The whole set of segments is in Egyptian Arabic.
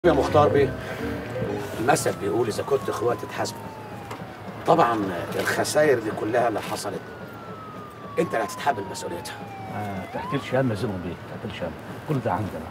يا مختار بيه المثل بيقول اذا كنت اخوات اتحاسبوا طبعا الخسائر دي كلها اللي حصلت انت اللي هتتحمل مسؤوليتها ما تحكيلش هم يا زلمه بيه ما تحكيلش هم كل ده عندنا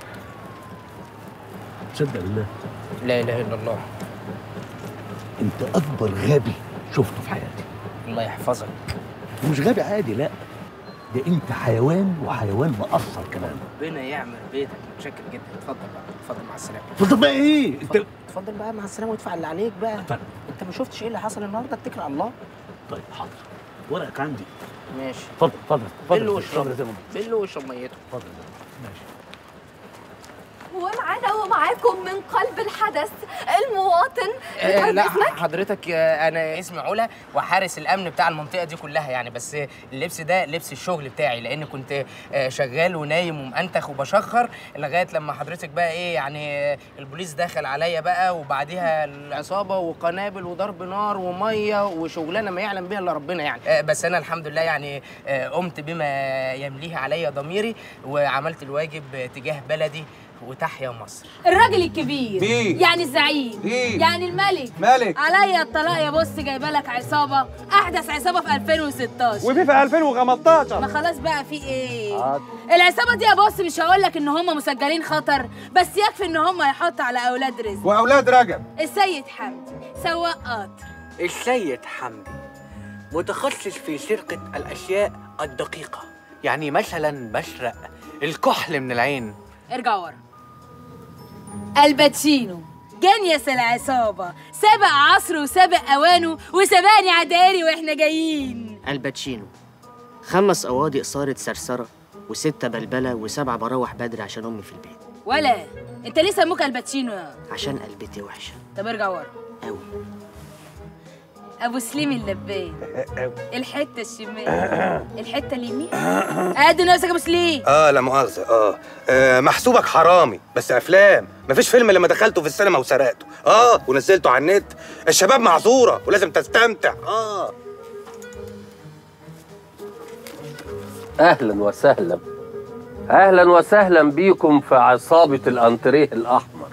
تصدق بالله لا اله الا الله انت اكبر غبي شفته في حياتي الله يحفظك مش غبي عادي لا ده انت حيوان وحيوان مقصر كمان ربنا يعمر بيتك متشكر جدا اتفضل بقى اتفضل مع السلامه طب بقى ايه انت اتفضل بقى مع السلامه وادفع اللي عليك بقى طيب. انت ما شفتش ايه اللي حصل النهارده اتكل على الله طيب حاضر ورقك عندي ماشي اتفضل اتفضل اتفضل بل اتفضل واشرب يا زلمه بل واشرب ميته اتفضل يا زلمة. ماشي ومعنا ومعاكم من قلب الحدث المواطن آه بتعرف لا اسمك؟ حضرتك آه انا اسمي علا وحارس الامن بتاع المنطقه دي كلها يعني بس اللبس ده لبس الشغل بتاعي لان كنت آه شغال ونايم ومأنتخ وبشخر لغايه لما حضرتك بقى ايه يعني آه البوليس دخل عليا بقى وبعديها العصابه وقنابل وضرب نار وميه وشغلانه ما يعلم بها الا ربنا يعني آه بس انا الحمد لله يعني آه قمت بما يمليه عليا ضميري وعملت الواجب تجاه بلدي وتحيا مصر الراجل الكبير مين؟ يعني الزعيم مين؟ يعني الملك ملك عليا الطلاق يا بص جايبه لك عصابه احدث عصابه في 2016 وفي في 2015 ما خلاص بقى في ايه حاضر. العصابه دي يا بص مش هقول لك ان هم مسجلين خطر بس يكفي ان هم يحطوا على اولاد رزق واولاد رجب السيد حمدي سواق قطر السيد حمدي متخصص في سرقة الأشياء الدقيقة يعني مثلا بسرق الكحل من العين ارجع ورا الباتشينو جنيس العصابة سابق عصره وسابق أوانه وسبقني عداري وإحنا جايين الباتشينو خمس قواضي إثارة سرسرة وستة بلبلة وسبع براوح بدري عشان أمي في البيت ولا أنت ليه سموك الباتشينو يا عشان قلبتي وحشة طب ارجع ورا أوي ابو سليم اللبان الحته الشمال الحته اليمين قد نفسك يا ابو سليم اه لا مؤاخذة اه, آه محسوبك حرامي بس افلام مفيش فيلم لما دخلته في السينما وسرقته اه ونزلته على النت الشباب معذورة ولازم تستمتع اه اهلا وسهلا اهلا وسهلا بيكم في عصابه الانتريه الاحمر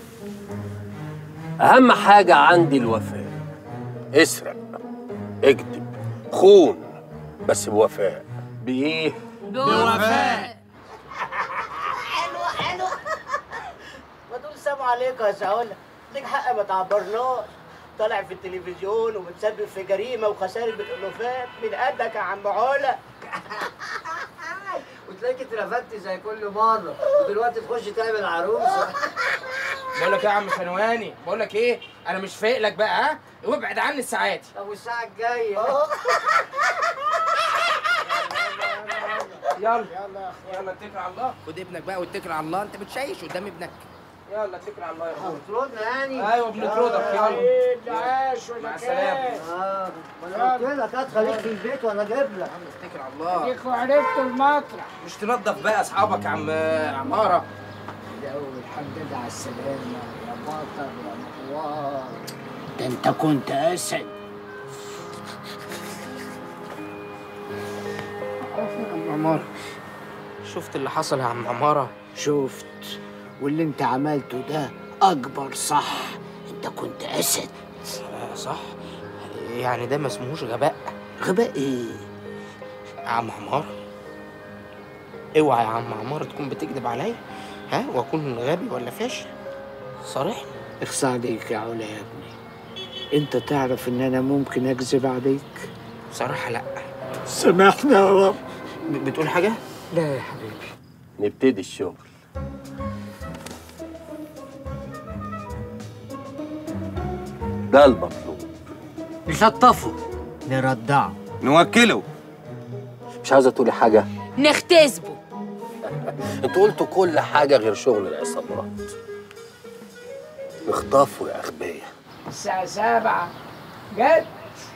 اهم حاجه عندي الوفاء اسرق اكذب خون بس بوفاء بايه بوفاء ما دول ساموا عليك يا سهولة ليك حق ما تعبرناش طالع في التلفزيون وبتسبب في جريمة وخسائر بالألوفات من قدك يا عم علا وتلاقيك اترفدت زي كل مرة ودلوقتي تخش تعمل عروسة بقول لك ايه يا عم فنواني بقول لك ايه انا مش فايق لك بقى ها وابعد عني ساعاتي طب والساعة الجاية يلا يلا يلا اتكل على الله خد ابنك بقى واتكل على الله انت بتشيش قدام ابنك يلا اتكل على الله يا اخويا تردنا يعني ايوه بنطردك يلا عاش مع السلامه اه ما انا قلت لك هات خليك في البيت وانا اجيب لك اتكل على الله ليك وعرفت المطرح مش تنظف بقى اصحابك يا عم عماره الحمد لله على السلامة يا بطل يا مطوار ده انت كنت اسد عم عماره شفت اللي حصل يا عم عماره شفت واللي انت عملته ده اكبر صح انت كنت اسد آه، صح يعني ده ما اسمهوش غباء غباء ايه يا عم عمار اوعى يا عم عمار تكون بتكذب عليا ها واكون غبي ولا فاشل صريح اخصى عليك يا علا يا ابني انت تعرف ان انا ممكن اكذب عليك بصراحه لا سامحنا يا رب ب- بتقول حاجه لا يا حبيبي نبتدي الشغل ده المطلوب نشطفه نردعه نوكله مش عاوزه تقولي حاجه نختزبه انتوا قلتوا كل حاجه غير شغل العصابات اخطفوا يا اغبياء الساعة سبعة جد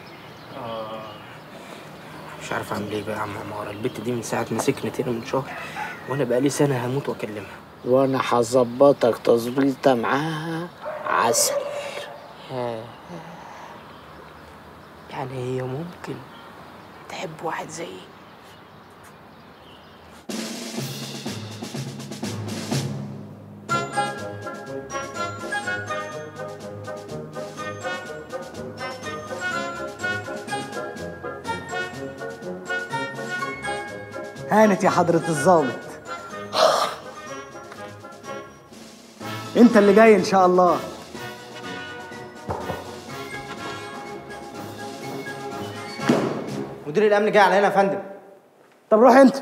مش عارف اعمل ايه بقى يا عم عمار البت دي من ساعه ما سكنت هنا من شهر وانا بقالي سنه هموت واكلمها وانا هظبطك تظبيطة معاها عسل آه. يعني هي ممكن تحب واحد زيي هانت يا حضرة الظابط انت اللي جاي ان شاء الله مدير الامن جاي على هنا يا فندم طب روح انت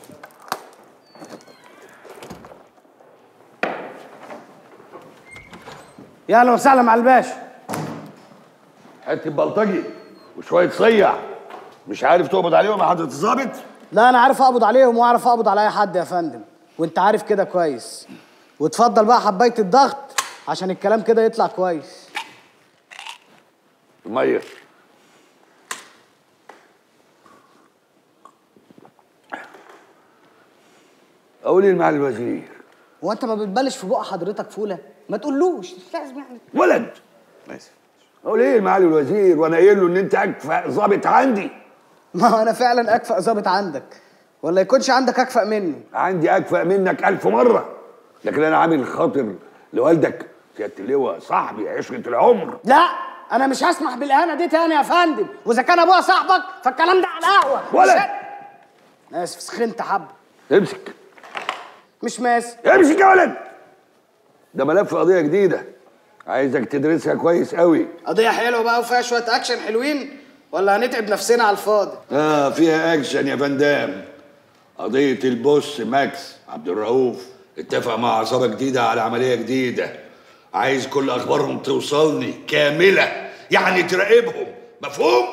يا اهلا وسهلا مع الباشا حته بلطجي وشويه صيع مش عارف تقبض عليهم يا حضره الظابط لا انا عارف اقبض عليهم واعرف اقبض على اي حد يا فندم وانت عارف كده كويس واتفضل بقى حبايه الضغط عشان الكلام كده يطلع كويس الميه اقول ايه لمعالي الوزير هو انت ما بتبلش في بق حضرتك فوله ما تقولوش مش لازم يعني ولد اقول ايه لمعالي الوزير وانا قايل له ان انت اكفأ ظابط عندي ما هو انا فعلا اكفأ ظابط عندك ولا يكونش عندك اكفأ مني عندي اكفأ منك ألف مره لكن انا عامل خاطر لوالدك سياده اللواء صاحبي عشره العمر لا انا مش هسمح بالاهانه دي تاني يا فندم واذا كان ابويا صاحبك فالكلام ده على القهوه ولد. مش- اسف سخنت حبه امسك مش ماسك امسك يا ولد ده ملف قضيه جديده عايزك تدرسها كويس قوي قضيه حلوه بقى وفيها شويه اكشن حلوين ولا هنتعب نفسنا على الفاضي اه فيها اكشن يا فندام قضية البوس ماكس عبد الرؤوف اتفق مع عصابة جديدة على عملية جديدة عايز كل اخبارهم توصلني كاملة يعني تراقبهم مفهوم؟